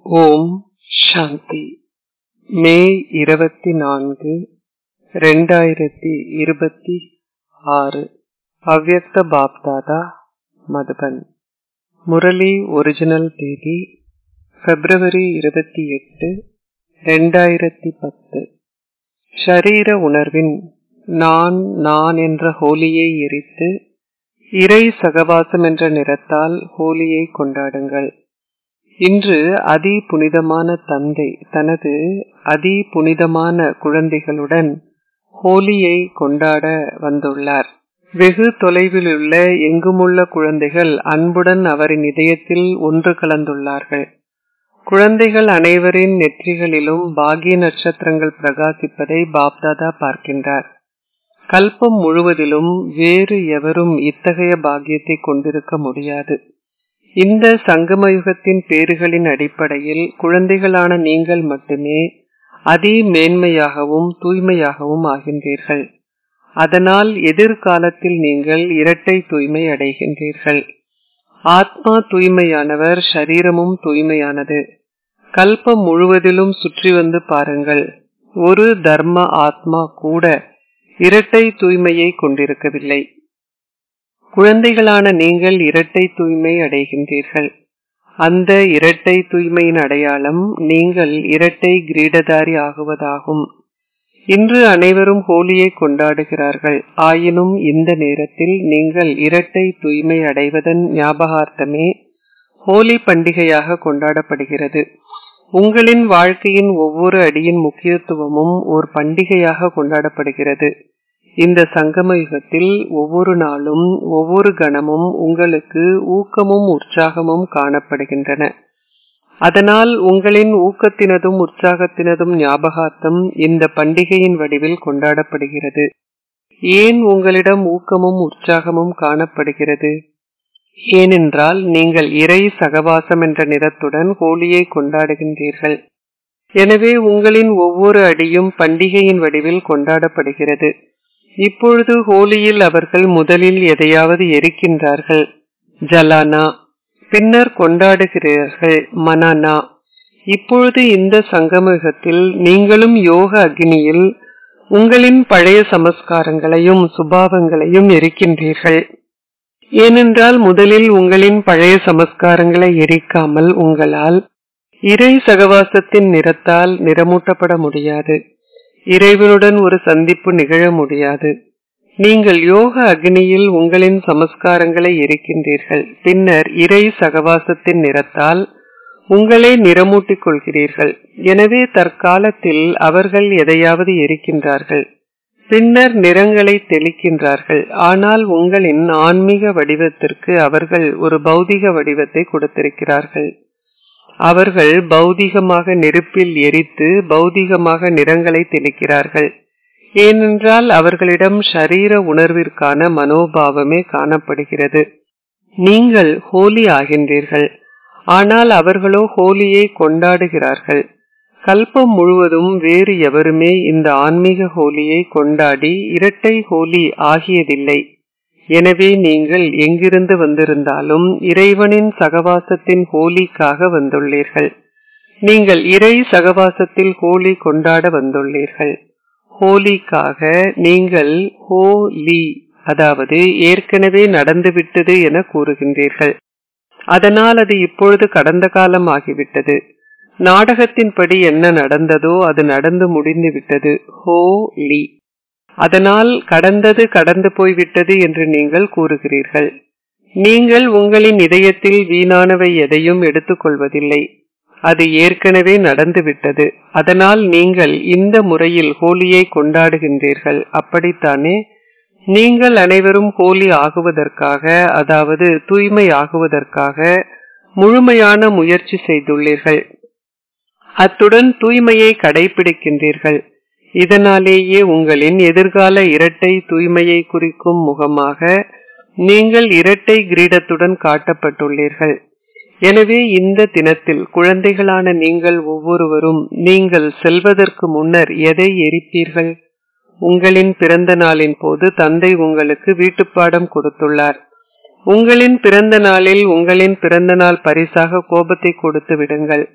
ஓம் சாந்தி மே இருபத்தி நான்கு ரெண்டாயிரத்தி இருபத்தி ஆறு அவ்யக்த பாப்தாதா மதுபன் முரளி ஒரிஜினல் தேதி பிப்ரவரி இருபத்தி எட்டு ரெண்டாயிரத்தி பத்து ஷரீர உணர்வின் நான் நான் என்ற ஹோலியை எரித்து இறை சகவாசம் என்ற நிறத்தால் ஹோலியை கொண்டாடுங்கள் இன்று அதி புனிதமான தந்தை தனது அதி புனிதமான குழந்தைகளுடன் ஹோலியை கொண்டாட வந்துள்ளார் வெகு தொலைவில் உள்ள எங்குமுள்ள குழந்தைகள் அன்புடன் அவரின் இதயத்தில் ஒன்று கலந்துள்ளார்கள் குழந்தைகள் அனைவரின் நெற்றிகளிலும் பாகிய நட்சத்திரங்கள் பிரகாசிப்பதை பாப்தாதா பார்க்கின்றார் கல்பம் முழுவதிலும் வேறு எவரும் இத்தகைய பாக்கியத்தை கொண்டிருக்க முடியாது இந்த சங்கமயுகத்தின் பேறுகளின் அடிப்படையில் குழந்தைகளான நீங்கள் மட்டுமே அதி மேன்மையாகவும் தூய்மையாகவும் ஆகின்றீர்கள் அதனால் எதிர்காலத்தில் நீங்கள் இரட்டை தூய்மை அடைகின்றீர்கள் ஆத்மா தூய்மையானவர் சரீரமும் தூய்மையானது கல்பம் முழுவதிலும் சுற்றி வந்து பாருங்கள் ஒரு தர்ம ஆத்மா கூட இரட்டை தூய்மையை கொண்டிருக்கவில்லை குழந்தைகளான நீங்கள் இரட்டை தூய்மை அடைகின்றீர்கள் அந்த இரட்டை தூய்மையின் அடையாளம் நீங்கள் இரட்டை கிரீடதாரி ஆகுவதாகும் இன்று அனைவரும் ஹோலியை கொண்டாடுகிறார்கள் ஆயினும் இந்த நேரத்தில் நீங்கள் இரட்டை தூய்மை அடைவதன் ஞாபகார்த்தமே ஹோலி பண்டிகையாக கொண்டாடப்படுகிறது உங்களின் வாழ்க்கையின் ஒவ்வொரு அடியின் முக்கியத்துவமும் ஒரு பண்டிகையாக கொண்டாடப்படுகிறது இந்த சங்கம யுகத்தில் ஒவ்வொரு நாளும் ஒவ்வொரு கணமும் உங்களுக்கு ஊக்கமும் உற்சாகமும் காணப்படுகின்றன அதனால் உங்களின் ஊக்கத்தினதும் உற்சாகத்தினதும் ஞாபகார்த்தம் இந்த பண்டிகையின் வடிவில் கொண்டாடப்படுகிறது ஏன் உங்களிடம் ஊக்கமும் உற்சாகமும் காணப்படுகிறது ஏனென்றால் நீங்கள் இறை சகவாசம் என்ற நிறத்துடன் ஹோலியை கொண்டாடுகின்றீர்கள் எனவே உங்களின் ஒவ்வொரு அடியும் பண்டிகையின் வடிவில் கொண்டாடப்படுகிறது இப்பொழுது ஹோலியில் அவர்கள் முதலில் எதையாவது எரிக்கின்றார்கள் ஜலானா பின்னர் கொண்டாடுகிறீர்கள் மனானா இப்பொழுது இந்த சங்கமயுகத்தில் நீங்களும் யோக அக்னியில் உங்களின் பழைய சமஸ்காரங்களையும் சுபாவங்களையும் எரிக்கின்றீர்கள் ஏனென்றால் முதலில் உங்களின் பழைய சமஸ்காரங்களை எரிக்காமல் உங்களால் இறை சகவாசத்தின் நிறத்தால் நிறமூட்டப்பட முடியாது இறைவனுடன் ஒரு சந்திப்பு நிகழ முடியாது நீங்கள் யோக அக்னியில் உங்களின் சமஸ்காரங்களை எரிக்கின்றீர்கள் பின்னர் இறை சகவாசத்தின் நிறத்தால் உங்களை நிறமூட்டிக் கொள்கிறீர்கள் எனவே தற்காலத்தில் அவர்கள் எதையாவது எரிக்கின்றார்கள் பின்னர் நிறங்களை தெளிக்கின்றார்கள் ஆனால் உங்களின் ஆன்மீக வடிவத்திற்கு அவர்கள் ஒரு பௌதிக வடிவத்தை கொடுத்திருக்கிறார்கள் அவர்கள் பௌதிகமாக நெருப்பில் எரித்து பௌதிகமாக நிறங்களை தெளிக்கிறார்கள் ஏனென்றால் அவர்களிடம் ஷரீர உணர்விற்கான மனோபாவமே காணப்படுகிறது நீங்கள் ஹோலி ஆகின்றீர்கள் ஆனால் அவர்களோ ஹோலியை கொண்டாடுகிறார்கள் கல்பம் முழுவதும் வேறு எவருமே இந்த ஆன்மீக ஹோலியை கொண்டாடி இரட்டை ஹோலி ஆகியதில்லை எனவே நீங்கள் எங்கிருந்து வந்திருந்தாலும் இறைவனின் சகவாசத்தின் ஹோலிக்காக வந்துள்ளீர்கள் நீங்கள் இறை சகவாசத்தில் ஹோலி கொண்டாட வந்துள்ளீர்கள் ஹோலிக்காக நீங்கள் ஹோலி அதாவது ஏற்கனவே நடந்துவிட்டது என கூறுகின்றீர்கள் அதனால் அது இப்பொழுது கடந்த காலம் ஆகிவிட்டது நாடகத்தின்படி என்ன நடந்ததோ அது நடந்து முடிந்து விட்டது ஹோலி அதனால் கடந்தது கடந்து போய்விட்டது என்று நீங்கள் கூறுகிறீர்கள் நீங்கள் உங்களின் இதயத்தில் வீணானவை எதையும் எடுத்துக்கொள்வதில்லை அது ஏற்கனவே நடந்துவிட்டது அதனால் நீங்கள் இந்த முறையில் ஹோலியை கொண்டாடுகின்றீர்கள் அப்படித்தானே நீங்கள் அனைவரும் ஹோலி ஆகுவதற்காக அதாவது தூய்மை ஆகுவதற்காக முழுமையான முயற்சி செய்துள்ளீர்கள் அத்துடன் தூய்மையை கடைபிடிக்கின்றீர்கள் இதனாலேயே உங்களின் எதிர்கால இரட்டை தூய்மையை குறிக்கும் முகமாக நீங்கள் இரட்டை கிரீடத்துடன் காட்டப்பட்டுள்ளீர்கள் எனவே இந்த தினத்தில் குழந்தைகளான நீங்கள் ஒவ்வொருவரும் நீங்கள் செல்வதற்கு முன்னர் எதை எரிப்பீர்கள் உங்களின் பிறந்த நாளின் போது தந்தை உங்களுக்கு வீட்டுப்பாடம் கொடுத்துள்ளார் உங்களின் பிறந்த நாளில் உங்களின் பிறந்த நாள் பரிசாக கோபத்தை கொடுத்து விடுங்கள்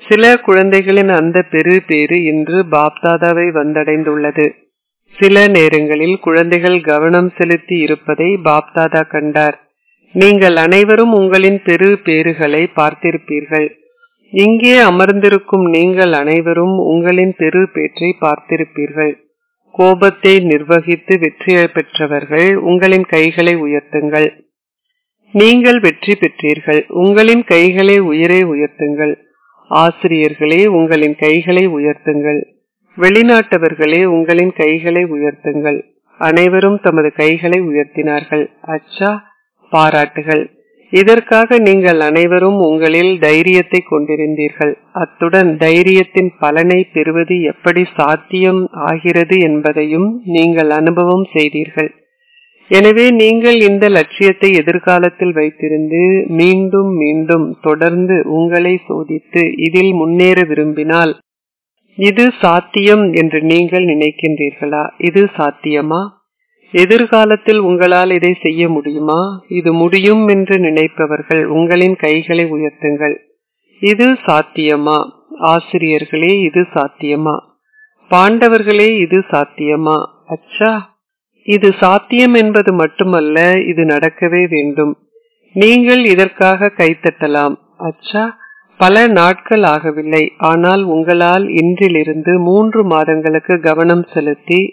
சில குழந்தைகளின் அந்த பெரு பேறு இன்று பாப்தாதாவை வந்தடைந்துள்ளது சில நேரங்களில் குழந்தைகள் கவனம் செலுத்தி இருப்பதை பாப்தாதா கண்டார் நீங்கள் அனைவரும் உங்களின் பெரு பேறுகளை பார்த்திருப்பீர்கள் இங்கே அமர்ந்திருக்கும் நீங்கள் அனைவரும் உங்களின் பெரு பேற்றை பார்த்திருப்பீர்கள் கோபத்தை நிர்வகித்து வெற்றி பெற்றவர்கள் உங்களின் கைகளை உயர்த்துங்கள் நீங்கள் வெற்றி பெற்றீர்கள் உங்களின் கைகளை உயரே உயர்த்துங்கள் ஆசிரியர்களே உங்களின் கைகளை உயர்த்துங்கள் வெளிநாட்டவர்களே உங்களின் கைகளை உயர்த்துங்கள் அனைவரும் தமது கைகளை உயர்த்தினார்கள் அச்சா பாராட்டுகள் இதற்காக நீங்கள் அனைவரும் உங்களில் தைரியத்தை கொண்டிருந்தீர்கள் அத்துடன் தைரியத்தின் பலனை பெறுவது எப்படி சாத்தியம் ஆகிறது என்பதையும் நீங்கள் அனுபவம் செய்தீர்கள் எனவே நீங்கள் இந்த லட்சியத்தை எதிர்காலத்தில் வைத்திருந்து மீண்டும் மீண்டும் தொடர்ந்து உங்களை சோதித்து இதில் முன்னேற விரும்பினால் இது சாத்தியம் என்று நீங்கள் நினைக்கின்றீர்களா இது சாத்தியமா எதிர்காலத்தில் உங்களால் இதை செய்ய முடியுமா இது முடியும் என்று நினைப்பவர்கள் உங்களின் கைகளை உயர்த்துங்கள் இது சாத்தியமா ஆசிரியர்களே இது சாத்தியமா பாண்டவர்களே இது சாத்தியமா அச்சா இது சாத்தியம் என்பது மட்டுமல்ல இது நடக்கவே வேண்டும் நீங்கள் இதற்காக கைத்தட்டலாம் அச்சா பல நாட்கள் ஆகவில்லை ஆனால் உங்களால் இன்றிலிருந்து மூன்று மாதங்களுக்கு கவனம் செலுத்தி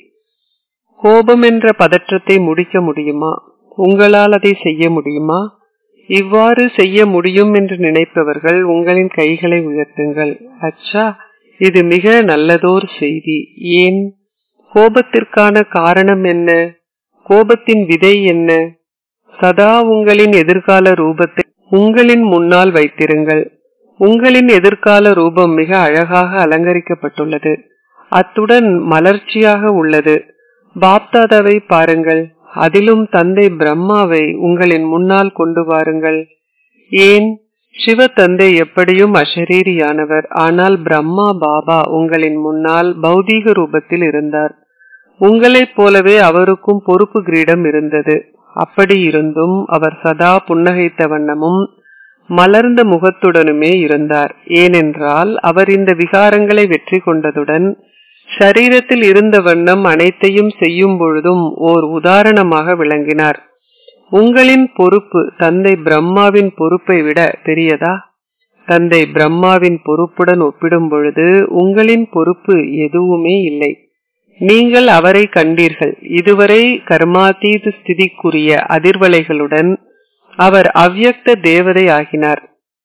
கோபம் என்ற பதற்றத்தை முடிக்க முடியுமா உங்களால் அதை செய்ய முடியுமா இவ்வாறு செய்ய முடியும் என்று நினைப்பவர்கள் உங்களின் கைகளை உயர்த்துங்கள் அச்சா இது மிக நல்லதோர் செய்தி ஏன் கோபத்திற்கான காரணம் என்ன கோபத்தின் விதை என்ன சதா உங்களின் எதிர்கால ரூபத்தை உங்களின் முன்னால் வைத்திருங்கள் உங்களின் எதிர்கால ரூபம் மிக அழகாக அலங்கரிக்கப்பட்டுள்ளது அத்துடன் மலர்ச்சியாக உள்ளது பாப்தாதாவை பாருங்கள் அதிலும் தந்தை பிரம்மாவை உங்களின் முன்னால் கொண்டு வாருங்கள் ஏன் சிவ தந்தை எப்படியும் அஷரீரியானவர் ஆனால் பிரம்மா பாபா உங்களின் முன்னால் பௌதீக ரூபத்தில் இருந்தார் உங்களைப் போலவே அவருக்கும் பொறுப்பு கிரீடம் இருந்தது அப்படி இருந்தும் அவர் சதா புன்னகைத்த வண்ணமும் மலர்ந்த முகத்துடனுமே இருந்தார் ஏனென்றால் அவர் இந்த விகாரங்களை வெற்றி கொண்டதுடன் ஷரீரத்தில் இருந்த வண்ணம் அனைத்தையும் செய்யும் பொழுதும் ஓர் உதாரணமாக விளங்கினார் உங்களின் பொறுப்பு தந்தை பிரம்மாவின் பொறுப்பை விட பெரியதா தந்தை பிரம்மாவின் பொறுப்புடன் ஒப்பிடும் பொழுது உங்களின் பொறுப்பு எதுவுமே இல்லை நீங்கள் அவரை கண்டீர்கள் இதுவரை கர்மாதீத ஸ்திதிக்குரிய அதிர்வலைகளுடன் அவர் அவ்யக்த தேவதை ஆகினார்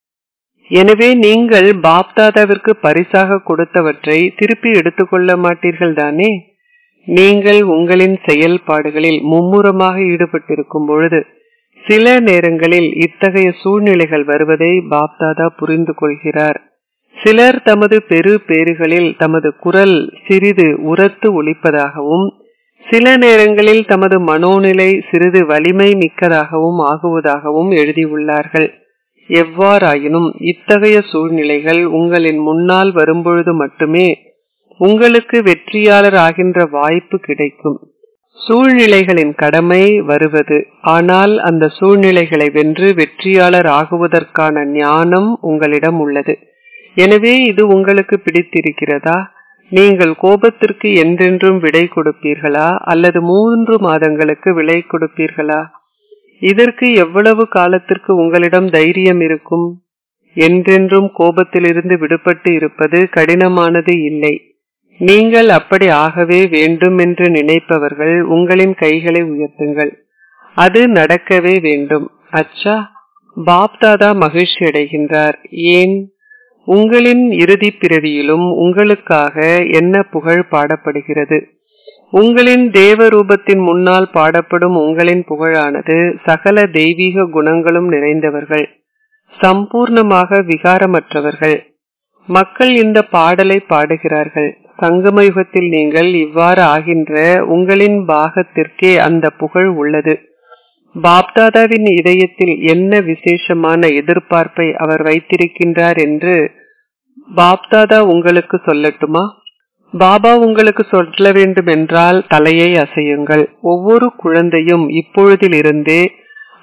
எனவே நீங்கள் பாப்தாதாவிற்கு பரிசாக கொடுத்தவற்றை திருப்பி எடுத்துக்கொள்ள மாட்டீர்கள் தானே நீங்கள் உங்களின் செயல்பாடுகளில் மும்முரமாக ஈடுபட்டிருக்கும் பொழுது சில நேரங்களில் இத்தகைய சூழ்நிலைகள் வருவதை பாப்தாதா புரிந்து கொள்கிறார் சிலர் தமது பெரு பேறுகளில் தமது குரல் சிறிது உரத்து ஒலிப்பதாகவும் சில நேரங்களில் தமது மனோநிலை சிறிது வலிமை மிக்கதாகவும் ஆகுவதாகவும் எழுதியுள்ளார்கள் எவ்வாறாயினும் இத்தகைய சூழ்நிலைகள் உங்களின் முன்னால் வரும்பொழுது மட்டுமே உங்களுக்கு வெற்றியாளர் ஆகின்ற வாய்ப்பு கிடைக்கும் சூழ்நிலைகளின் கடமை வருவது ஆனால் அந்த சூழ்நிலைகளை வென்று வெற்றியாளர் ஆகுவதற்கான ஞானம் உங்களிடம் உள்ளது எனவே இது உங்களுக்கு பிடித்திருக்கிறதா நீங்கள் கோபத்திற்கு என்றென்றும் விடை கொடுப்பீர்களா அல்லது மூன்று மாதங்களுக்கு விலை கொடுப்பீர்களா இதற்கு எவ்வளவு காலத்திற்கு உங்களிடம் தைரியம் இருக்கும் என்றென்றும் கோபத்திலிருந்து விடுபட்டு இருப்பது கடினமானது இல்லை நீங்கள் அப்படி ஆகவே வேண்டும் என்று நினைப்பவர்கள் உங்களின் கைகளை உயர்த்துங்கள் அது நடக்கவே வேண்டும் அச்சா பாப்தாதா மகிழ்ச்சி அடைகின்றார் ஏன் உங்களின் இறுதி பிறவியிலும் உங்களுக்காக என்ன புகழ் பாடப்படுகிறது உங்களின் தேவ ரூபத்தின் முன்னால் பாடப்படும் உங்களின் புகழானது சகல தெய்வீக குணங்களும் நிறைந்தவர்கள் சம்பூர்ணமாக விகாரமற்றவர்கள் மக்கள் இந்த பாடலை பாடுகிறார்கள் சங்கமயுகத்தில் நீங்கள் இவ்வாறு ஆகின்ற உங்களின் பாகத்திற்கே அந்த புகழ் உள்ளது பாப்தாதாவின் இதயத்தில் என்ன விசேஷமான எதிர்பார்ப்பை அவர் வைத்திருக்கின்றார் என்று பாப்தாதா உங்களுக்கு சொல்லட்டுமா பாபா உங்களுக்கு சொல்ல வேண்டும் என்றால் தலையை அசையுங்கள் ஒவ்வொரு குழந்தையும் இப்பொழுதிலிருந்தே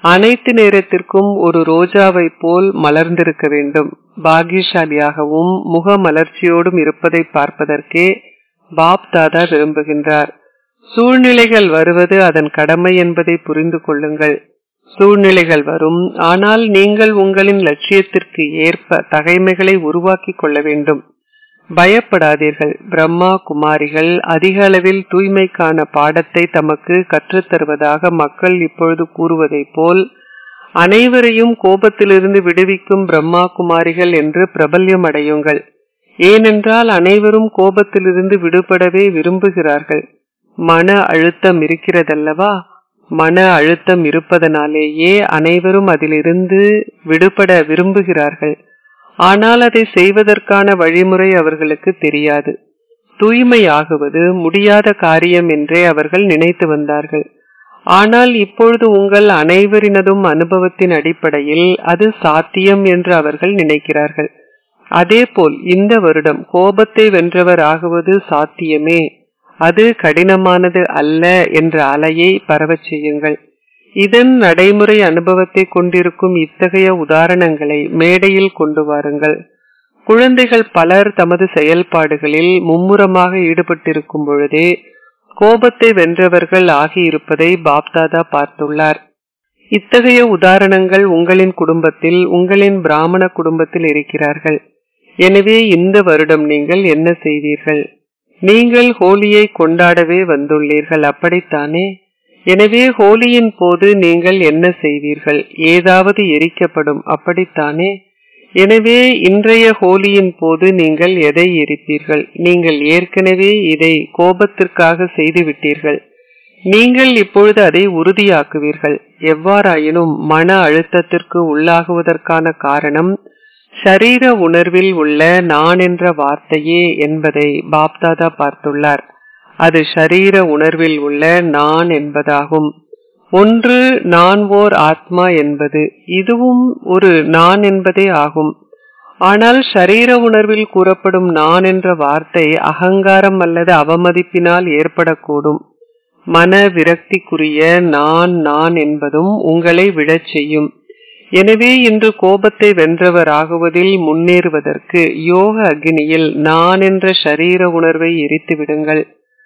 அனைத்து நேரத்திற்கும் ஒரு ரோஜாவை போல் மலர்ந்திருக்க வேண்டும் பாகியசாலியாகவும் முக மலர்ச்சியோடும் இருப்பதை பார்ப்பதற்கே பாப் தாதா விரும்புகின்றார் சூழ்நிலைகள் வருவது அதன் கடமை என்பதை புரிந்து கொள்ளுங்கள் சூழ்நிலைகள் வரும் ஆனால் நீங்கள் உங்களின் லட்சியத்திற்கு ஏற்ப தகைமைகளை உருவாக்கி கொள்ள வேண்டும் பயப்படாதீர்கள் பிரம்மா குமாரிகள் அதிக அளவில் தூய்மைக்கான பாடத்தை தமக்கு கற்றுத்தருவதாக மக்கள் இப்பொழுது கூறுவதைப் போல் அனைவரையும் கோபத்திலிருந்து விடுவிக்கும் பிரம்மா குமாரிகள் என்று பிரபல்யம் அடையுங்கள் ஏனென்றால் அனைவரும் கோபத்திலிருந்து விடுபடவே விரும்புகிறார்கள் மன அழுத்தம் இருக்கிறதல்லவா மன அழுத்தம் இருப்பதனாலேயே அனைவரும் அதிலிருந்து விடுபட விரும்புகிறார்கள் ஆனால் அதை செய்வதற்கான வழிமுறை அவர்களுக்கு தெரியாது தூய்மையாகுவது முடியாத காரியம் என்றே அவர்கள் நினைத்து வந்தார்கள் ஆனால் இப்பொழுது உங்கள் அனைவரினதும் அனுபவத்தின் அடிப்படையில் அது சாத்தியம் என்று அவர்கள் நினைக்கிறார்கள் அதேபோல் இந்த வருடம் கோபத்தை வென்றவர் ஆகுவது சாத்தியமே அது கடினமானது அல்ல என்ற அலையை பரவச் செய்யுங்கள் இதன் நடைமுறை அனுபவத்தை கொண்டிருக்கும் இத்தகைய உதாரணங்களை மேடையில் கொண்டு வாருங்கள் குழந்தைகள் பலர் தமது செயல்பாடுகளில் மும்முரமாக ஈடுபட்டிருக்கும் பொழுதே கோபத்தை வென்றவர்கள் ஆகியிருப்பதை பாப்தாதா பார்த்துள்ளார் இத்தகைய உதாரணங்கள் உங்களின் குடும்பத்தில் உங்களின் பிராமண குடும்பத்தில் இருக்கிறார்கள் எனவே இந்த வருடம் நீங்கள் என்ன செய்வீர்கள் நீங்கள் ஹோலியை கொண்டாடவே வந்துள்ளீர்கள் அப்படித்தானே எனவே ஹோலியின் போது நீங்கள் என்ன செய்வீர்கள் ஏதாவது எரிக்கப்படும் அப்படித்தானே எனவே இன்றைய ஹோலியின் போது நீங்கள் எதை எரிப்பீர்கள் நீங்கள் ஏற்கனவே இதை கோபத்திற்காக செய்து விட்டீர்கள் நீங்கள் இப்பொழுது அதை உறுதியாக்குவீர்கள் எவ்வாறாயினும் மன அழுத்தத்திற்கு உள்ளாகுவதற்கான காரணம் ஷரீர உணர்வில் உள்ள நான் என்ற வார்த்தையே என்பதை பாப்தாதா பார்த்துள்ளார் அது ஷரீர உணர்வில் உள்ள நான் என்பதாகும் ஒன்று நான் ஓர் ஆத்மா என்பது இதுவும் ஒரு நான் என்பதே ஆகும் ஆனால் ஷரீர உணர்வில் கூறப்படும் நான் என்ற வார்த்தை அகங்காரம் அல்லது அவமதிப்பினால் ஏற்படக்கூடும் மன விரக்திக்குரிய நான் நான் என்பதும் உங்களை விழச் செய்யும் எனவே இன்று கோபத்தை வென்றவர் ஆகுவதில் முன்னேறுவதற்கு யோக அக்னியில் நான் என்ற ஷரீர உணர்வை எரித்து விடுங்கள்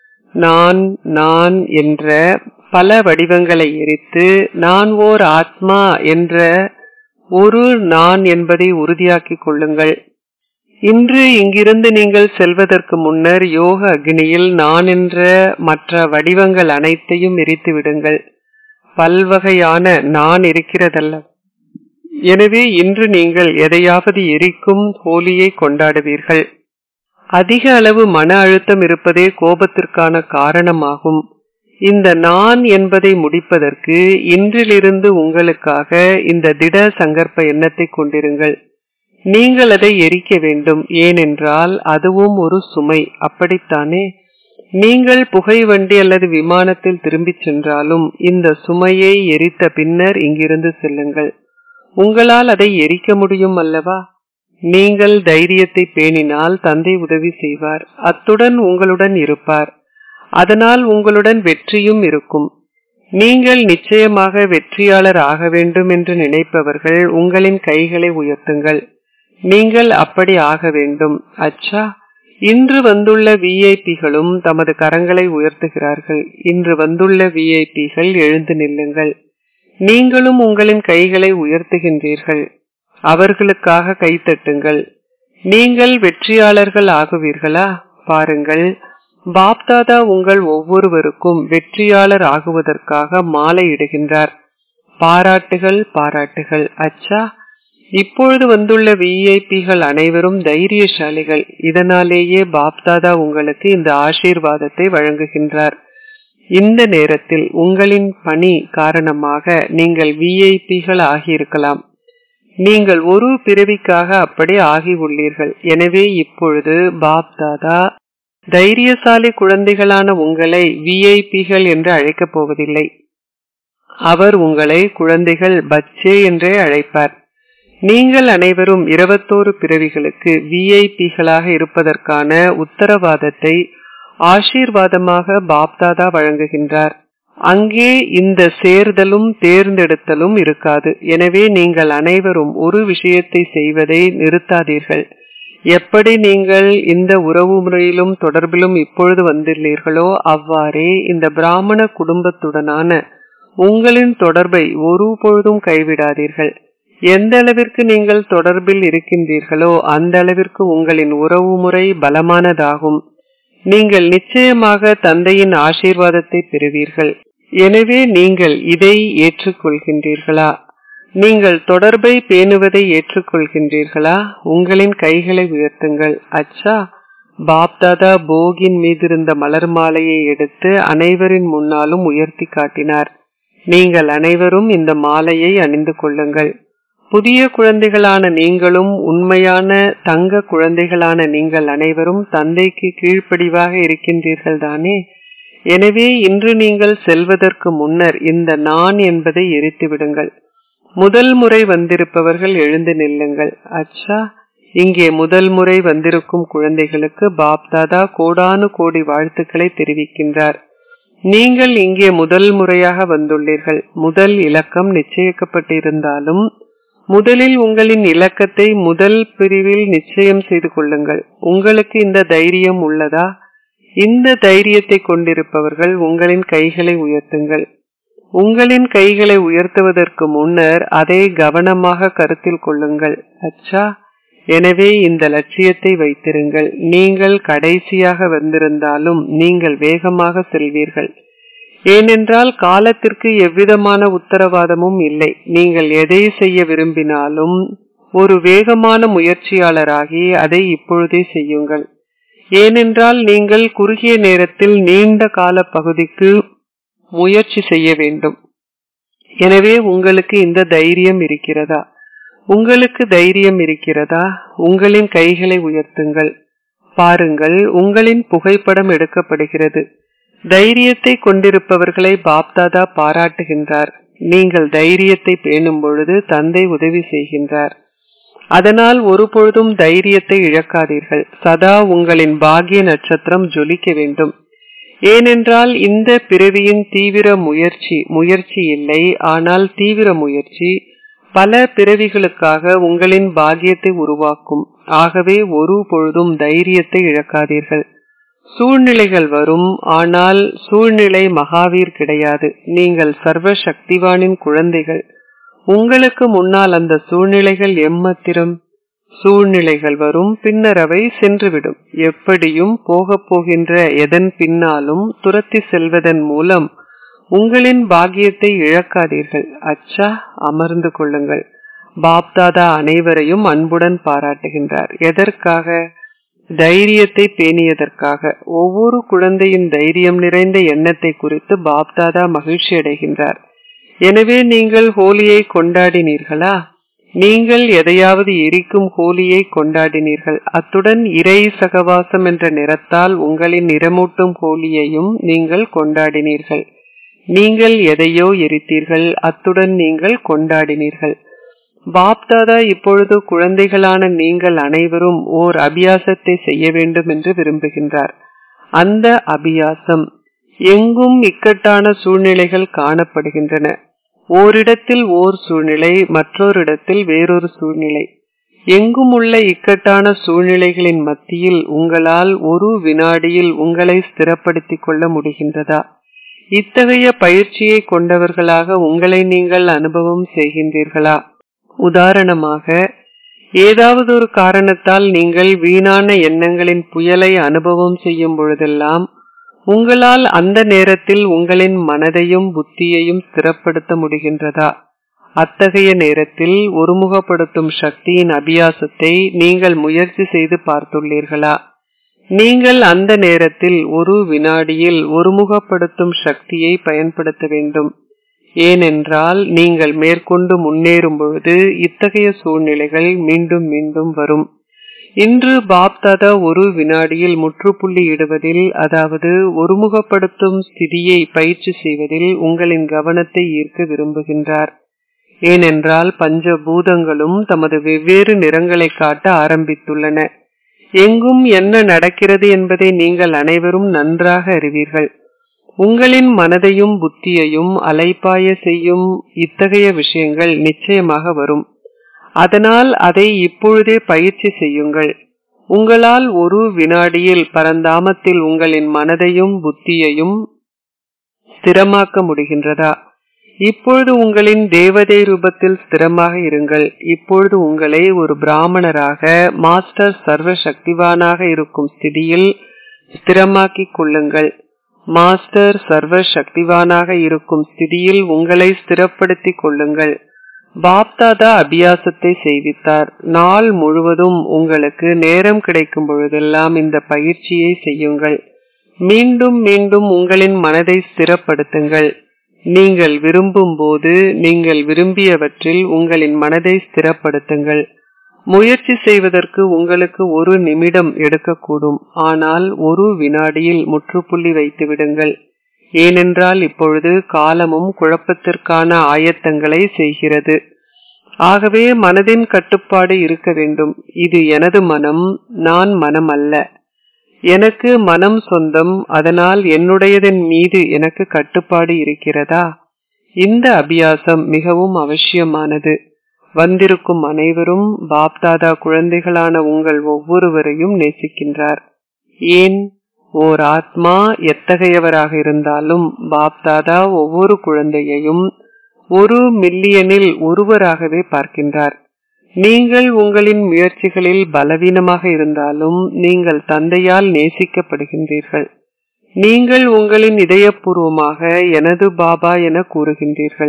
நான் நான் என்ற பல வடிவங்களை எரித்து நான் ஓர் ஆத்மா என்ற ஒரு நான் என்பதை உறுதியாக்கிக் கொள்ளுங்கள் இன்று இங்கிருந்து நீங்கள் செல்வதற்கு முன்னர் யோக அக்னியில் நான் என்ற மற்ற வடிவங்கள் அனைத்தையும் எரித்து விடுங்கள் பல்வகையான நான் இருக்கிறதல்ல எனவே இன்று நீங்கள் எதையாவது எரிக்கும் ஹோலியை கொண்டாடுவீர்கள் அதிக அளவு மன அழுத்தம் இருப்பதே கோபத்திற்கான காரணமாகும் இந்த நான் என்பதை முடிப்பதற்கு இன்றிலிருந்து உங்களுக்காக இந்த திட சங்கற்ப எண்ணத்தை கொண்டிருங்கள் நீங்கள் அதை எரிக்க வேண்டும் ஏனென்றால் அதுவும் ஒரு சுமை அப்படித்தானே நீங்கள் புகை வண்டி அல்லது விமானத்தில் திரும்பிச் சென்றாலும் இந்த சுமையை எரித்த பின்னர் இங்கிருந்து செல்லுங்கள் உங்களால் அதை எரிக்க முடியும் அல்லவா நீங்கள் தைரியத்தை பேணினால் தந்தை உதவி செய்வார் அத்துடன் உங்களுடன் இருப்பார் அதனால் உங்களுடன் வெற்றியும் இருக்கும் நீங்கள் நிச்சயமாக வெற்றியாளர் ஆக வேண்டும் என்று நினைப்பவர்கள் உங்களின் கைகளை உயர்த்துங்கள் நீங்கள் அப்படி ஆக வேண்டும் அச்சா இன்று வந்துள்ள விஐபிகளும் தமது கரங்களை உயர்த்துகிறார்கள் இன்று வந்துள்ள விஐபிகள் எழுந்து நில்லுங்கள் நீங்களும் உங்களின் கைகளை உயர்த்துகின்றீர்கள் அவர்களுக்காக கைத்தட்டுங்கள் நீங்கள் வெற்றியாளர்கள் ஆகுவீர்களா பாருங்கள் பாப்தாதா உங்கள் ஒவ்வொருவருக்கும் வெற்றியாளர் ஆகுவதற்காக மாலை இடுகின்றார் பாராட்டுகள் பாராட்டுகள் அச்சா இப்பொழுது வந்துள்ள விஐபிகள் அனைவரும் தைரியசாலிகள் இதனாலேயே பாப்தாதா உங்களுக்கு இந்த ஆசீர்வாதத்தை வழங்குகின்றார் இந்த நேரத்தில் உங்களின் பணி காரணமாக நீங்கள் விஐபிகள் ஆகியிருக்கலாம் நீங்கள் ஒரு பிறவிக்காக அப்படி ஆகி உள்ளீர்கள் எனவே இப்பொழுது பாப்தாதா தைரியசாலி குழந்தைகளான உங்களை விஐபிகள் என்று அழைக்கப் போவதில்லை அவர் உங்களை குழந்தைகள் பச்சே என்றே அழைப்பார் நீங்கள் அனைவரும் இருபத்தோரு பிறவிகளுக்கு விஐபிகளாக இருப்பதற்கான உத்தரவாதத்தை ஆசீர்வாதமாக பாப்தாதா வழங்குகின்றார் அங்கே இந்த சேர்தலும் தேர்ந்தெடுத்தலும் இருக்காது எனவே நீங்கள் அனைவரும் ஒரு விஷயத்தை செய்வதை நிறுத்தாதீர்கள் எப்படி நீங்கள் இந்த உறவு முறையிலும் தொடர்பிலும் இப்பொழுது வந்துள்ளீர்களோ அவ்வாறே இந்த பிராமண குடும்பத்துடனான உங்களின் தொடர்பை ஒரு பொழுதும் கைவிடாதீர்கள் எந்த அளவிற்கு நீங்கள் தொடர்பில் இருக்கின்றீர்களோ அந்த அளவிற்கு உங்களின் உறவு முறை பலமானதாகும் நீங்கள் நிச்சயமாக தந்தையின் ஆசீர்வாதத்தை பெறுவீர்கள் எனவே நீங்கள் இதை ஏற்றுக்கொள்கின்றீர்களா நீங்கள் தொடர்பை பேணுவதை ஏற்றுக்கொள்கின்றீர்களா உங்களின் கைகளை உயர்த்துங்கள் அச்சா பாப்தாதா போகின் மீதிருந்த மலர் மாலையை எடுத்து அனைவரின் முன்னாலும் உயர்த்தி காட்டினார் நீங்கள் அனைவரும் இந்த மாலையை அணிந்து கொள்ளுங்கள் புதிய குழந்தைகளான நீங்களும் உண்மையான தங்க குழந்தைகளான நீங்கள் அனைவரும் தந்தைக்கு கீழ்ப்படிவாக இருக்கின்றீர்கள் தானே எனவே இன்று நீங்கள் செல்வதற்கு முன்னர் இந்த நான் என்பதை எரித்து விடுங்கள் முதல் முறை வந்திருப்பவர்கள் எழுந்து நில்லுங்கள் அச்சா இங்கே முதல் முறை வந்திருக்கும் குழந்தைகளுக்கு பாப்தாதா கோடானு கோடி வாழ்த்துக்களை தெரிவிக்கின்றார் நீங்கள் இங்கே முதல் முறையாக வந்துள்ளீர்கள் முதல் இலக்கம் நிச்சயிக்கப்பட்டிருந்தாலும் முதலில் உங்களின் இலக்கத்தை முதல் பிரிவில் நிச்சயம் செய்து கொள்ளுங்கள் உங்களுக்கு இந்த தைரியம் உள்ளதா இந்த தைரியத்தை கொண்டிருப்பவர்கள் உங்களின் கைகளை உயர்த்துங்கள் உங்களின் கைகளை உயர்த்துவதற்கு முன்னர் அதை கவனமாக கருத்தில் கொள்ளுங்கள் அச்சா எனவே இந்த லட்சியத்தை வைத்திருங்கள் நீங்கள் கடைசியாக வந்திருந்தாலும் நீங்கள் வேகமாக செல்வீர்கள் ஏனென்றால் காலத்திற்கு எவ்விதமான உத்தரவாதமும் இல்லை நீங்கள் எதை செய்ய விரும்பினாலும் ஒரு வேகமான முயற்சியாளராகி அதை இப்பொழுதே செய்யுங்கள் ஏனென்றால் நீங்கள் குறுகிய நேரத்தில் நீண்ட கால பகுதிக்கு முயற்சி செய்ய வேண்டும் எனவே உங்களுக்கு இந்த தைரியம் இருக்கிறதா உங்களுக்கு தைரியம் இருக்கிறதா உங்களின் கைகளை உயர்த்துங்கள் பாருங்கள் உங்களின் புகைப்படம் எடுக்கப்படுகிறது தைரியத்தை கொண்டிருப்பவர்களை பாப்தாதா பாராட்டுகின்றார் நீங்கள் தைரியத்தை பேணும் பொழுது தந்தை உதவி செய்கின்றார் அதனால் ஒருபொழுதும் தைரியத்தை இழக்காதீர்கள் சதா உங்களின் பாகிய நட்சத்திரம் ஜொலிக்க வேண்டும் ஏனென்றால் இந்த பிறவியின் தீவிர முயற்சி முயற்சி இல்லை ஆனால் தீவிர முயற்சி பல பிறவிகளுக்காக உங்களின் பாகியத்தை உருவாக்கும் ஆகவே ஒரு பொழுதும் தைரியத்தை இழக்காதீர்கள் சூழ்நிலைகள் வரும் ஆனால் சூழ்நிலை மகாவீர் கிடையாது நீங்கள் சர்வ சக்திவானின் குழந்தைகள் உங்களுக்கு முன்னால் அந்த சூழ்நிலைகள் எம்மத்திரம் சூழ்நிலைகள் வரும் பின்னர் அவை சென்றுவிடும் எப்படியும் போகப் போகின்ற எதன் பின்னாலும் துரத்தி செல்வதன் மூலம் உங்களின் பாக்கியத்தை இழக்காதீர்கள் அச்சா அமர்ந்து கொள்ளுங்கள் பாப்தாதா அனைவரையும் அன்புடன் பாராட்டுகின்றார் எதற்காக தைரியத்தை பேணியதற்காக ஒவ்வொரு குழந்தையின் தைரியம் நிறைந்த எண்ணத்தை குறித்து பாப்தாதா மகிழ்ச்சி அடைகின்றார் எனவே நீங்கள் ஹோலியை கொண்டாடினீர்களா நீங்கள் எதையாவது எரிக்கும் ஹோலியை கொண்டாடினீர்கள் அத்துடன் இறை சகவாசம் என்ற நிறத்தால் உங்களின் நிறமூட்டும் ஹோலியையும் நீங்கள் கொண்டாடினீர்கள் நீங்கள் எதையோ எரித்தீர்கள் அத்துடன் நீங்கள் கொண்டாடினீர்கள் பாப்தாதா இப்பொழுது குழந்தைகளான நீங்கள் அனைவரும் ஓர் அபியாசத்தை செய்ய வேண்டும் என்று விரும்புகின்றார் அந்த அபியாசம் எங்கும் இக்கட்டான சூழ்நிலைகள் காணப்படுகின்றன ஓரிடத்தில் ஓர் சூழ்நிலை மற்றொரு இடத்தில் வேறொரு சூழ்நிலை எங்கும் உள்ள இக்கட்டான சூழ்நிலைகளின் மத்தியில் உங்களால் ஒரு வினாடியில் உங்களை ஸ்திரப்படுத்திக் கொள்ள முடிகின்றதா இத்தகைய பயிற்சியை கொண்டவர்களாக உங்களை நீங்கள் அனுபவம் செய்கின்றீர்களா உதாரணமாக ஏதாவது ஒரு காரணத்தால் நீங்கள் வீணான எண்ணங்களின் புயலை அனுபவம் செய்யும் பொழுதெல்லாம் உங்களால் அந்த நேரத்தில் உங்களின் மனதையும் புத்தியையும் ஸ்திரப்படுத்த முடிகின்றதா அத்தகைய நேரத்தில் ஒருமுகப்படுத்தும் சக்தியின் அபியாசத்தை நீங்கள் முயற்சி செய்து பார்த்துள்ளீர்களா நீங்கள் அந்த நேரத்தில் ஒரு வினாடியில் ஒருமுகப்படுத்தும் சக்தியை பயன்படுத்த வேண்டும் ஏனென்றால் நீங்கள் மேற்கொண்டு முன்னேறும் பொழுது இத்தகைய சூழ்நிலைகள் மீண்டும் மீண்டும் வரும் இன்று பாப்தாதா ஒரு வினாடியில் முற்றுப்புள்ளி இடுவதில் அதாவது ஒருமுகப்படுத்தும் ஸ்திதியை பயிற்சி செய்வதில் உங்களின் கவனத்தை ஈர்க்க விரும்புகின்றார் ஏனென்றால் பஞ்ச பூதங்களும் தமது வெவ்வேறு நிறங்களை காட்ட ஆரம்பித்துள்ளன எங்கும் என்ன நடக்கிறது என்பதை நீங்கள் அனைவரும் நன்றாக அறிவீர்கள் உங்களின் மனதையும் புத்தியையும் அலைப்பாய செய்யும் இத்தகைய விஷயங்கள் நிச்சயமாக வரும் அதனால் அதை இப்பொழுதே பயிற்சி செய்யுங்கள் உங்களால் ஒரு வினாடியில் பரந்தாமத்தில் உங்களின் மனதையும் புத்தியையும் ஸ்திரமாக்க முடிகின்றதா இப்பொழுது உங்களின் தேவதை ரூபத்தில் ஸ்திரமாக இருங்கள் இப்பொழுது உங்களை ஒரு பிராமணராக மாஸ்டர் சர்வ சக்திவானாக இருக்கும் ஸ்திதியில் ஸ்திரமாக்கிக் கொள்ளுங்கள் மாஸ்டர் சர்வ சக்திவானாக இருக்கும் ஸ்திதியில் உங்களை ஸ்திரப்படுத்திக் கொள்ளுங்கள் பாப்தாதா அபியாசத்தை செய்வித்தார் நாள் முழுவதும் உங்களுக்கு நேரம் கிடைக்கும் பொழுதெல்லாம் இந்த பயிற்சியை செய்யுங்கள் மீண்டும் மீண்டும் உங்களின் மனதை ஸ்திரப்படுத்துங்கள் நீங்கள் விரும்பும் போது நீங்கள் விரும்பியவற்றில் உங்களின் மனதை ஸ்திரப்படுத்துங்கள் முயற்சி செய்வதற்கு உங்களுக்கு ஒரு நிமிடம் எடுக்கக்கூடும் ஆனால் ஒரு வினாடியில் முற்றுப்புள்ளி வைத்து விடுங்கள் ஏனென்றால் இப்பொழுது காலமும் குழப்பத்திற்கான ஆயத்தங்களை செய்கிறது ஆகவே மனதின் கட்டுப்பாடு இருக்க வேண்டும் இது எனது மனம் நான் மனம் அல்ல எனக்கு மனம் சொந்தம் அதனால் என்னுடையதன் மீது எனக்கு கட்டுப்பாடு இருக்கிறதா இந்த அபியாசம் மிகவும் அவசியமானது வந்திருக்கும் அனைவரும் பாப்தாதா குழந்தைகளான உங்கள் ஒவ்வொருவரையும் நேசிக்கின்றார் ஏன் ஓர் ஆத்மா எத்தகையவராக இருந்தாலும் பாப்தாதா ஒவ்வொரு குழந்தையையும் ஒரு மில்லியனில் ஒருவராகவே பார்க்கின்றார் நீங்கள் உங்களின் முயற்சிகளில் பலவீனமாக இருந்தாலும் நீங்கள் தந்தையால் நேசிக்கப்படுகின்றீர்கள் நீங்கள் உங்களின் இதயபூர்வமாக எனது பாபா என கூறுகின்றீர்கள்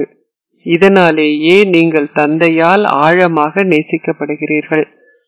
இதனாலேயே நீங்கள் தந்தையால் ஆழமாக நேசிக்கப்படுகிறீர்கள்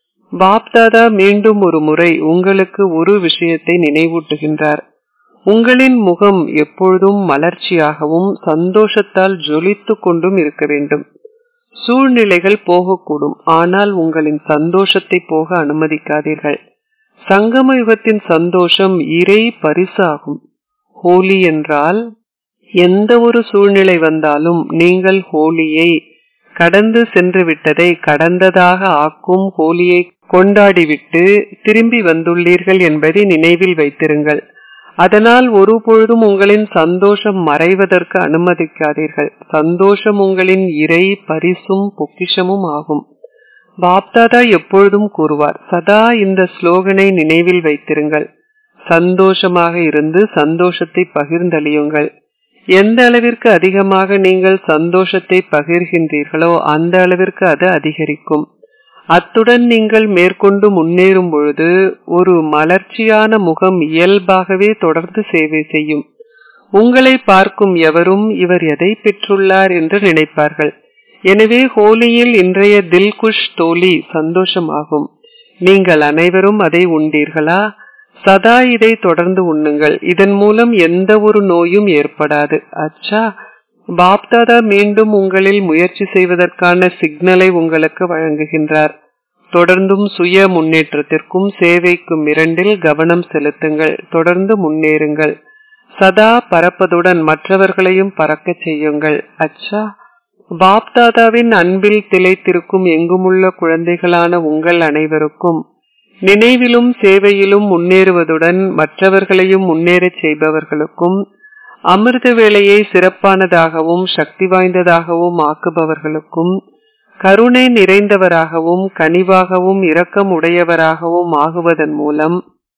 பாப்தாதா மீண்டும் ஒரு முறை உங்களுக்கு ஒரு விஷயத்தை நினைவூட்டுகின்றார் உங்களின் முகம் எப்பொழுதும் மலர்ச்சியாகவும் சந்தோஷத்தால் ஜொலித்து கொண்டும் இருக்க வேண்டும் சூழ்நிலைகள் போகக்கூடும் ஆனால் உங்களின் சந்தோஷத்தை போக அனுமதிக்காதீர்கள் சங்கம யுகத்தின் சந்தோஷம் இறை பரிசாகும் ஹோலி என்றால் எந்த ஒரு சூழ்நிலை வந்தாலும் நீங்கள் ஹோலியை கடந்து சென்று விட்டதை கடந்ததாக ஆக்கும் ஹோலியை கொண்டாடிவிட்டு திரும்பி வந்துள்ளீர்கள் என்பதை நினைவில் வைத்திருங்கள் அதனால் ஒரு பொழுதும் உங்களின் சந்தோஷம் மறைவதற்கு அனுமதிக்காதீர்கள் சந்தோஷம் உங்களின் இறை பரிசும் பொக்கிஷமும் ஆகும் பாப்தாதா எப்பொழுதும் கூறுவார் சதா இந்த ஸ்லோகனை நினைவில் வைத்திருங்கள் சந்தோஷமாக இருந்து சந்தோஷத்தை பகிர்ந்தளியுங்கள் எந்த அளவிற்கு அதிகமாக நீங்கள் சந்தோஷத்தை பகிர்கின்றீர்களோ அந்த அளவிற்கு அது அதிகரிக்கும் அத்துடன் நீங்கள் மேற்கொண்டு முன்னேறும் பொழுது ஒரு மலர்ச்சியான முகம் இயல்பாகவே தொடர்ந்து சேவை செய்யும் உங்களை பார்க்கும் எவரும் இவர் எதை பெற்றுள்ளார் என்று நினைப்பார்கள் எனவே ஹோலியில் இன்றைய தில்குஷ் தோலி சந்தோஷமாகும் நீங்கள் அனைவரும் அதை உண்டீர்களா சதா இதை தொடர்ந்து உண்ணுங்கள் இதன் மூலம் எந்த ஒரு நோயும் ஏற்படாது அச்சா பாப்தாதா மீண்டும் உங்களில் முயற்சி செய்வதற்கான சிக்னலை உங்களுக்கு வழங்குகின்றார் தொடர்ந்தும் சுய முன்னேற்றத்திற்கும் சேவைக்கும் இரண்டில் கவனம் செலுத்துங்கள் தொடர்ந்து முன்னேறுங்கள் சதா பறப்பதுடன் மற்றவர்களையும் பறக்க செய்யுங்கள் அச்சா பாப்தாதாவின் அன்பில் திளைத்திருக்கும் எங்குமுள்ள குழந்தைகளான உங்கள் அனைவருக்கும் நினைவிலும் சேவையிலும் முன்னேறுவதுடன் மற்றவர்களையும் முன்னேறச் செய்பவர்களுக்கும் அமிர்த வேளையை சிறப்பானதாகவும் சக்தி வாய்ந்ததாகவும் ஆக்குபவர்களுக்கும் கருணை நிறைந்தவராகவும் கனிவாகவும் இரக்கம் உடையவராகவும் ஆகுவதன் மூலம்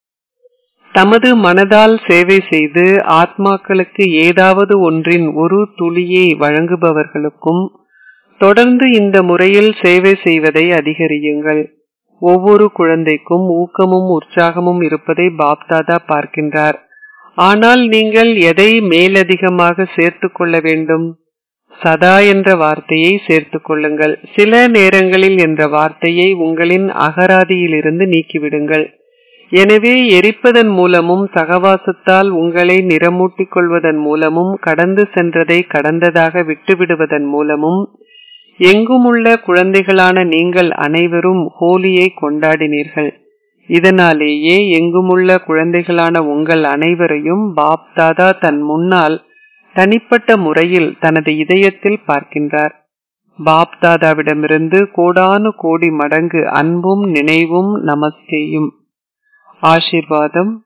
தமது மனதால் சேவை செய்து ஆத்மாக்களுக்கு ஏதாவது ஒன்றின் ஒரு துளியை வழங்குபவர்களுக்கும் தொடர்ந்து இந்த முறையில் சேவை செய்வதை அதிகரியுங்கள் ஒவ்வொரு குழந்தைக்கும் ஊக்கமும் உற்சாகமும் இருப்பதை பாப்தாதா பார்க்கின்றார் ஆனால் நீங்கள் எதை மேலதிகமாக சேர்த்து கொள்ள வேண்டும் சதா என்ற வார்த்தையை சேர்த்துக் கொள்ளுங்கள் சில நேரங்களில் என்ற வார்த்தையை உங்களின் அகராதியிலிருந்து நீக்கிவிடுங்கள் எனவே எரிப்பதன் மூலமும் சகவாசத்தால் உங்களை நிறமூட்டிக் கொள்வதன் மூலமும் கடந்து சென்றதை கடந்ததாக விட்டுவிடுவதன் மூலமும் எங்குமுள்ள குழந்தைகளான நீங்கள் அனைவரும் ஹோலியை கொண்டாடினீர்கள் இதனாலேயே எங்குமுள்ள குழந்தைகளான உங்கள் அனைவரையும் பாப் தாதா தன் முன்னால் தனிப்பட்ட முறையில் தனது இதயத்தில் பார்க்கின்றார் பாப் தாதாவிடமிருந்து கோடானு கோடி மடங்கு அன்பும் நினைவும் நமஸ்தேயும் ஆசிர்வாதம்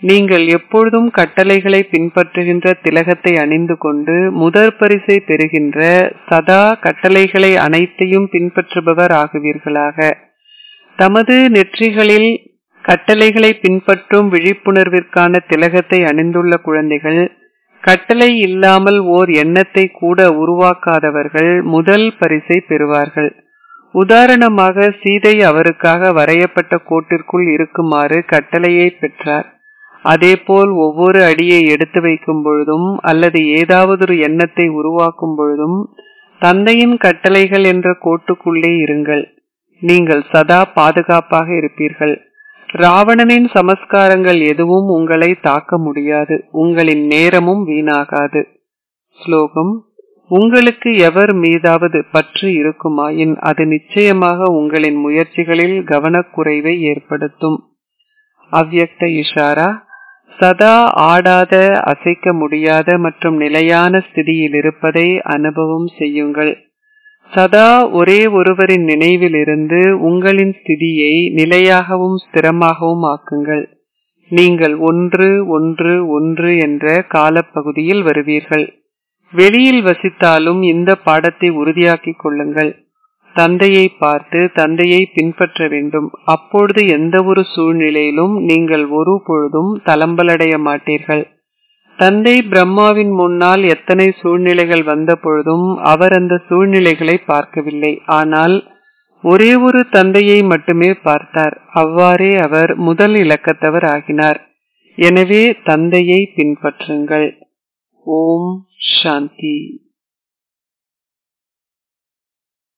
நீங்கள் எப்பொழுதும் கட்டளைகளை பின்பற்றுகின்ற திலகத்தை அணிந்து கொண்டு முதற் பரிசை பெறுகின்ற சதா கட்டளைகளை அனைத்தையும் பின்பற்றுபவர் ஆகுவீர்களாக தமது நெற்றிகளில் கட்டளைகளை பின்பற்றும் விழிப்புணர்விற்கான திலகத்தை அணிந்துள்ள குழந்தைகள் கட்டளை இல்லாமல் ஓர் எண்ணத்தை கூட உருவாக்காதவர்கள் முதல் பரிசை பெறுவார்கள் உதாரணமாக சீதை அவருக்காக வரையப்பட்ட கோட்டிற்குள் இருக்குமாறு கட்டளையை பெற்றார் அதேபோல் ஒவ்வொரு அடியை எடுத்து வைக்கும் பொழுதும் அல்லது ஏதாவது ஒரு எண்ணத்தை உருவாக்கும் பொழுதும் தந்தையின் கட்டளைகள் என்ற கோட்டுக்குள்ளே இருங்கள் நீங்கள் சதா பாதுகாப்பாக இருப்பீர்கள் ராவணனின் சமஸ்காரங்கள் எதுவும் உங்களை தாக்க முடியாது உங்களின் நேரமும் வீணாகாது ஸ்லோகம் உங்களுக்கு எவர் மீதாவது பற்று இருக்குமாயின் அது நிச்சயமாக உங்களின் முயற்சிகளில் கவனக்குறைவை ஏற்படுத்தும் அவ்யக்த இஷாரா சதா ஆடாத அசைக்க முடியாத மற்றும் நிலையான ஸ்திதியில் இருப்பதை அனுபவம் செய்யுங்கள் சதா ஒரே ஒருவரின் நினைவில் இருந்து உங்களின் ஸ்திதியை நிலையாகவும் ஸ்திரமாகவும் ஆக்குங்கள் நீங்கள் ஒன்று ஒன்று ஒன்று என்ற காலப்பகுதியில் வருவீர்கள் வெளியில் வசித்தாலும் இந்த பாடத்தை உறுதியாக்கிக் கொள்ளுங்கள் தந்தையை பார்த்து தந்தையை பின்பற்ற வேண்டும் அப்பொழுது எந்த ஒரு சூழ்நிலையிலும் நீங்கள் ஒரு பொழுதும் தளம்பலடைய மாட்டீர்கள் தந்தை பிரம்மாவின் முன்னால் எத்தனை சூழ்நிலைகள் வந்த பொழுதும் அவர் அந்த சூழ்நிலைகளை பார்க்கவில்லை ஆனால் ஒரே ஒரு தந்தையை மட்டுமே பார்த்தார் அவ்வாறே அவர் முதல் இலக்கத்தவர் ஆகினார் எனவே தந்தையை பின்பற்றுங்கள் ஓம் சாந்தி